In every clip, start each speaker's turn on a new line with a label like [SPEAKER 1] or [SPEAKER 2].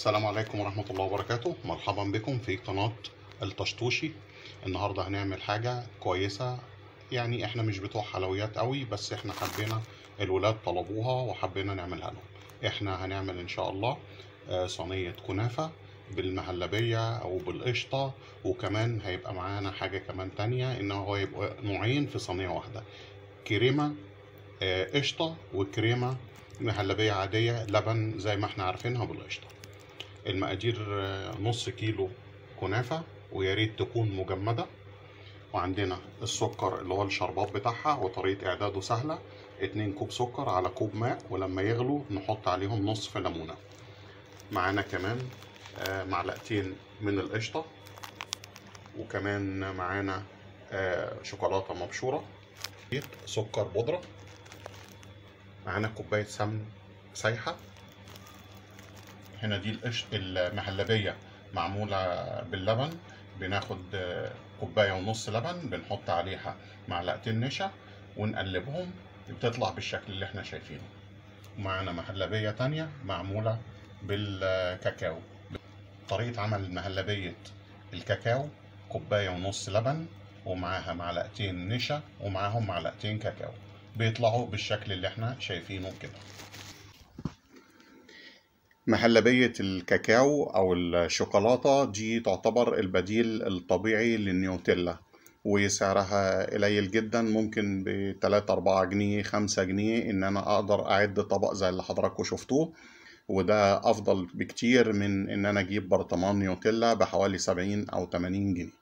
[SPEAKER 1] السلام عليكم ورحمة الله وبركاته مرحبا بكم في قناة الطشطوشي النهاردة هنعمل حاجة كويسة يعني احنا مش بتوع حلويات قوي بس احنا حبينا الولاد طلبوها وحبينا نعملها لهم احنا هنعمل ان شاء الله آه، صينية كنافة بالمهلبية او بالقشطة وكمان هيبقى معانا حاجة كمان تانية ان هو يبقى نوعين في صينية واحدة كريمة آه، قشطة وكريمة مهلبية عادية لبن زي ما احنا عارفينها بالقشطة المقادير آه، نص كيلو كنافة ويا ريت تكون مجمدة وعندنا السكر اللي هو الشربات بتاعها وطريقة إعداده سهلة اتنين كوب سكر على كوب ماء ولما يغلوا نحط عليهم نصف ليمونة معانا كمان آه، معلقتين من القشطة وكمان معانا آه، شوكولاتة مبشورة سكر بودرة معانا كوباية سمن سايحة هنا دي القش المهلبية معمولة باللبن بناخد آه، كوباية ونص لبن بنحط عليها معلقتين نشا ونقلبهم بتطلع بالشكل اللي احنا شايفينه ومعانا مهلبية تانية معمولة بالكاكاو طريقة عمل مهلبية الكاكاو كوباية ونص لبن ومعاها معلقتين نشا ومعاهم معلقتين كاكاو بيطلعوا بالشكل اللي احنا شايفينه كده مهلبية الكاكاو أو الشوكولاتة دي تعتبر البديل الطبيعي للنيوتيلا وسعرها قليل جدا ممكن بتلاتة أربعة جنيه خمسة جنيه إن أنا أقدر أعد طبق زي اللي حضراتكم شفتوه وده أفضل بكتير من إن أنا أجيب برطمان نيوتيلا بحوالي سبعين أو تمانين جنيه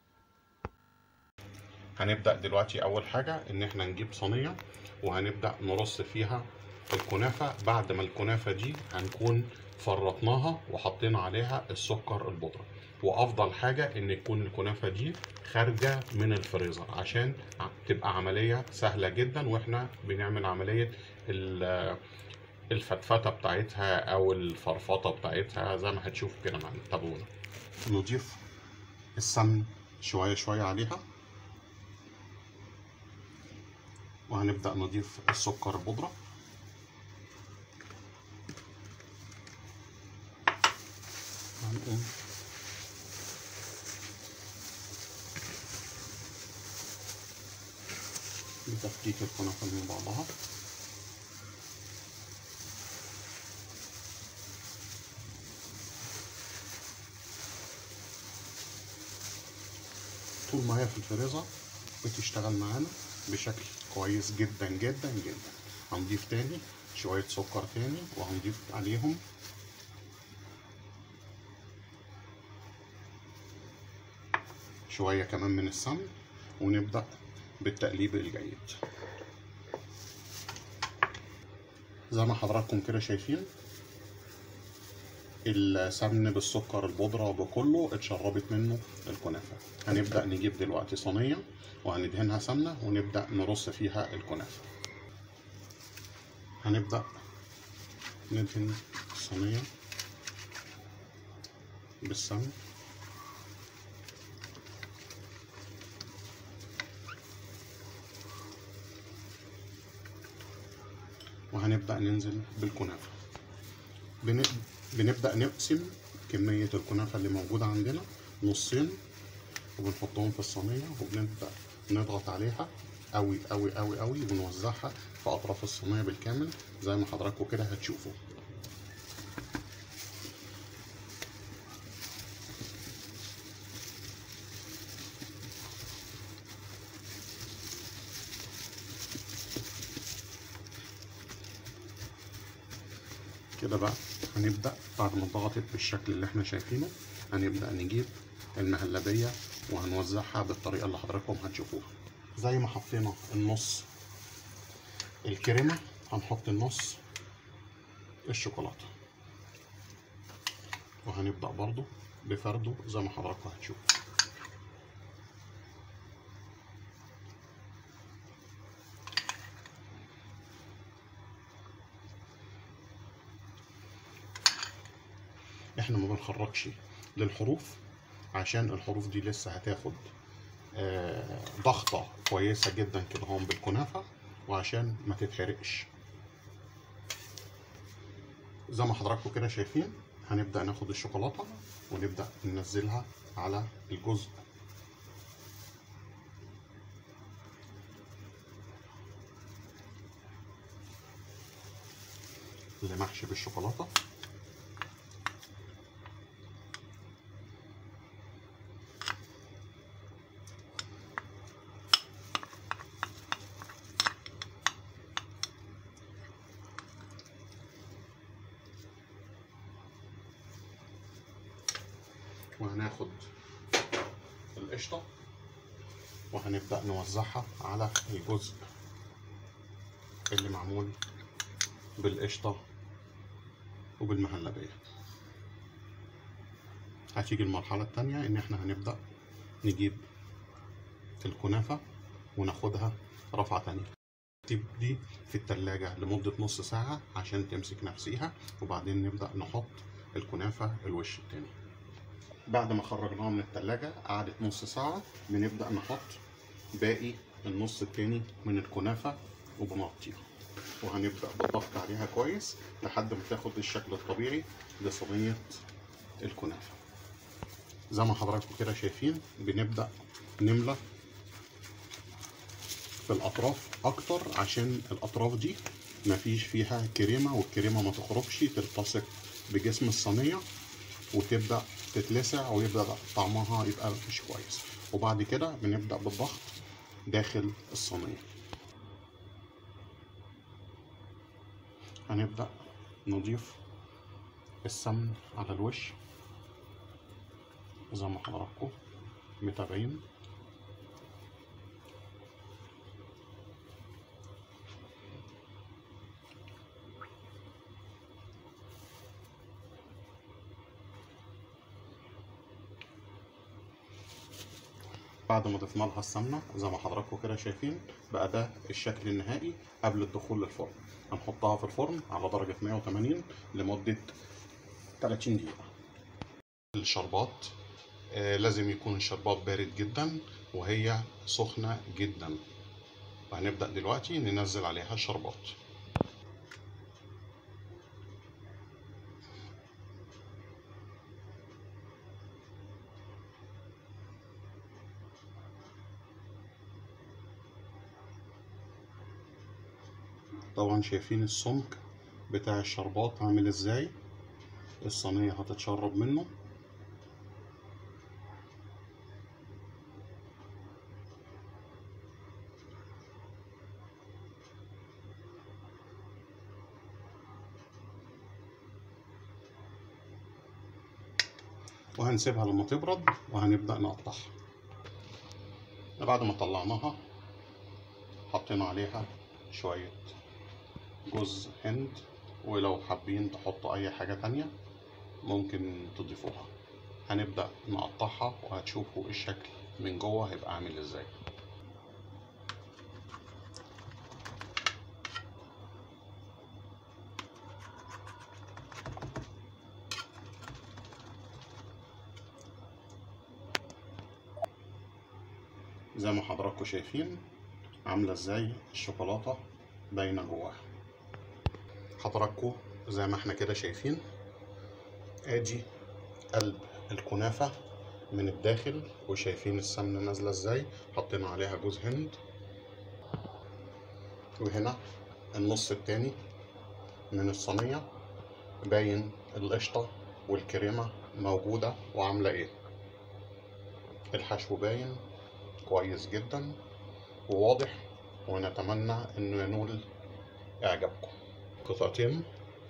[SPEAKER 1] هنبدأ دلوقتي أول حاجة إن إحنا نجيب صينية وهنبدأ نرص فيها الكنافة بعد ما الكنافة دي هنكون فرطناها وحطينا عليها السكر البودرة وأفضل حاجة إن يكون الكنافة دي خارجة من الفريزر عشان تبقى عملية سهلة جدا وإحنا بنعمل عملية ال- الفتفتة بتاعتها أو الفرفطة بتاعتها زي ما هتشوفوا كده معانا تابعونا نضيف السمن شوية شوية عليها وهنبدأ نضيف السكر البودرة هنقوم بتفكيك الكنافة من بعضها طول ما هي في الفريزر بتشتغل معانا بشكل كويس جدا جدا جدا هنضيف تاني شوية سكر تاني وهنضيف عليهم شوية كمان من السمن ونبدأ بالتقليب الجيد زي ما حضراتكم كده شايفين السمن بالسكر البودرة بكله اتشربت منه الكنافة هنبدأ نجيب دلوقتي صينية وهندهنها سمنة ونبدأ نرص فيها الكنافة هنبدأ ندهن الصينية بالسمن وهنبدأ ننزل بالكنافة بن... بنبدأ نقسم كمية الكنافة اللي موجودة عندنا نصين وبنحطهم في الصينية وبنبدأ نضغط عليها قوي قوي قوي قوي ونوزعها في أطراف الصينية بالكامل زي ما حضراتكم كده هتشوفوا كده بقى هنبدأ بعد ما ضغطت بالشكل اللي احنا شايفينه هنبدأ نجيب المهلبية وهنوزعها بالطريقة اللي حضراتكم هتشوفوها زي ما حطينا النص الكريمة هنحط النص الشوكولاتة وهنبدأ برضو بفرده زي ما حضراتكم هتشوفوا احنا ما بنخرجش للحروف عشان الحروف دي لسه هتاخد آه، ضغطة كويسة جدا كده هون بالكنافة وعشان ما تتحرقش زي ما حضراتكم كده شايفين هنبدأ ناخد الشوكولاتة ونبدأ ننزلها على الجزء اللي محشي بالشوكولاتة وهناخد القشطة وهنبدأ نوزعها على الجزء اللي معمول بالقشطة وبالمهلبية هتيجي المرحلة التانية إن إحنا هنبدأ نجيب الكنافة وناخدها رفعة تانية تبدي في التلاجة لمدة نص ساعة عشان تمسك نفسيها وبعدين نبدأ نحط الكنافة الوش التاني بعد ما خرجناها من التلاجة قعدت نص ساعة بنبدأ نحط باقي النص التاني من الكنافة وبنغطيها وهنبدأ بالضغط عليها كويس لحد ما تاخد الشكل الطبيعي لصينية الكنافة زي ما حضراتكم كده شايفين بنبدأ نملى في الأطراف أكتر عشان الأطراف دي مفيش فيها كريمة والكريمة ما تخرجش تلتصق بجسم الصينية وتبدأ تتلسع ويبدأ طعمها يبقى مش كويس وبعد كده بنبدأ بالضغط داخل الصينية هنبدأ نضيف السمن على الوش زي ما حضراتكم متابعين بعد ما ضفنا لها السمنه زي ما حضراتكم كده شايفين بقى ده الشكل النهائي قبل الدخول للفرن هنحطها في الفرن على درجه 180 لمده 30 دقيقه الشربات آه لازم يكون الشربات بارد جدا وهي سخنه جدا وهنبدا دلوقتي ننزل عليها الشربات طبعا شايفين السمك بتاع الشربات عامل ازاي الصينية هتتشرب منه وهنسيبها لما تبرد وهنبدأ نقطعها بعد ما طلعناها حطينا عليها شوية جوز هند ولو حابين تحطوا اي حاجة تانية ممكن تضيفوها هنبدأ نقطعها وهتشوفوا الشكل من جوه هيبقى عامل ازاي زي ما حضراتكم شايفين عاملة ازاي الشوكولاتة باينة جواها حضراتكم زي ما احنا كده شايفين ادي قلب الكنافة من الداخل وشايفين السمنة نازلة ازاي حطينا عليها جوز هند وهنا النص التاني من الصينية باين القشطة والكريمة موجودة وعاملة ايه الحشو باين كويس جدا وواضح ونتمنى انه ينول اعجابكم قطعتين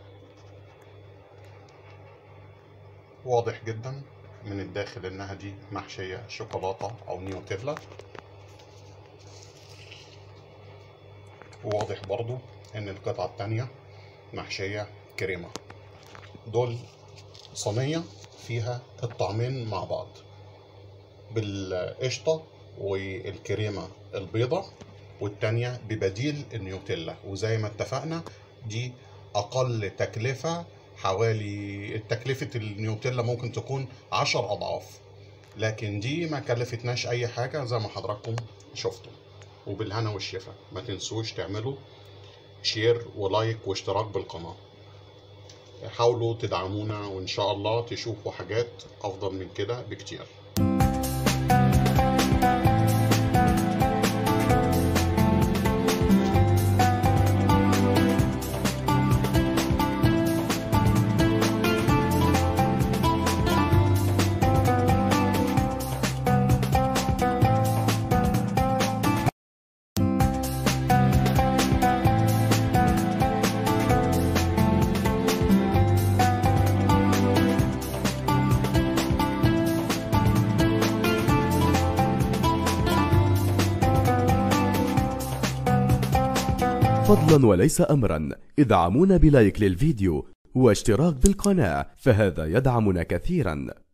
[SPEAKER 1] واضح جدا من الداخل انها دي محشية شوكولاتة او نيوتيلا وواضح برضو ان القطعة التانية محشية كريمة دول صينية فيها الطعمين مع بعض بالقشطة والكريمة البيضة والتانية ببديل النيوتيلا وزي ما اتفقنا دي أقل تكلفة حوالي تكلفة النيوتيلا ممكن تكون عشر أضعاف لكن دي ما كلفتناش أي حاجة زي ما حضراتكم شفتوا وبالهنا والشفا ما تنسوش تعملوا شير ولايك واشتراك بالقناة حاولوا تدعمونا وان شاء الله تشوفوا حاجات افضل من كده بكتير
[SPEAKER 2] فضلا وليس أمرا ادعمونا بلايك للفيديو واشتراك بالقناة فهذا يدعمنا كثيرا